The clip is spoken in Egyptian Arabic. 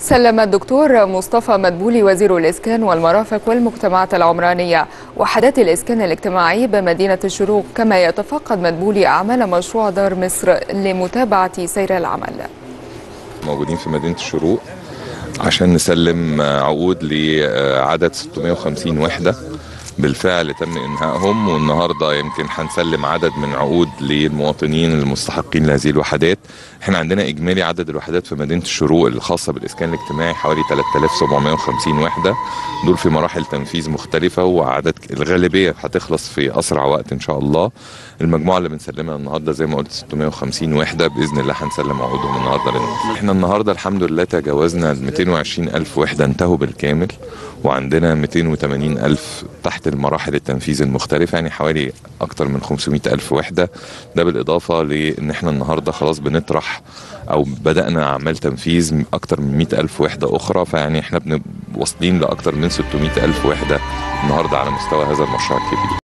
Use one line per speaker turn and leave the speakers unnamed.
سلم الدكتور مصطفى مدبولي وزير الإسكان والمرافق والمجتمعات العمرانية وحدات الإسكان الاجتماعي بمدينة الشروق كما يتفقد مدبولي أعمال مشروع دار مصر لمتابعة سير العمل
موجودين في مدينة الشروق عشان نسلم عقود لعدد 650 وحدة بالفعل تم إنهائهم والنهاردة يمكن هنسلم عدد من عقود للمواطنين المستحقين لهذه الوحدات احنا عندنا إجمالي عدد الوحدات في مدينة الشروق الخاصة بالإسكان الاجتماعي حوالي 3750 وحدة دول في مراحل تنفيذ مختلفة وعدد الغالبية هتخلص في أسرع وقت إن شاء الله المجموعة اللي بنسلمها النهاردة زي ما قلت 650 وحدة بإذن الله هنسلم عقودهم النهاردة للناس احنا النهاردة الحمد لله تجاوزنا 220 ألف وحدة انتهوا بالكامل وعندنا 280 ألف تحت المراحل التنفيذ المختلفة يعني حوالي أكتر من 500 ألف وحدة ده بالإضافة لأن احنا النهاردة خلاص بنطرح أو بدأنا أعمال تنفيذ أكتر من 100 ألف وحدة أخرى فيعني احنا واصلين لأكتر من 600 ألف وحدة النهاردة على مستوى هذا المشروع الكبير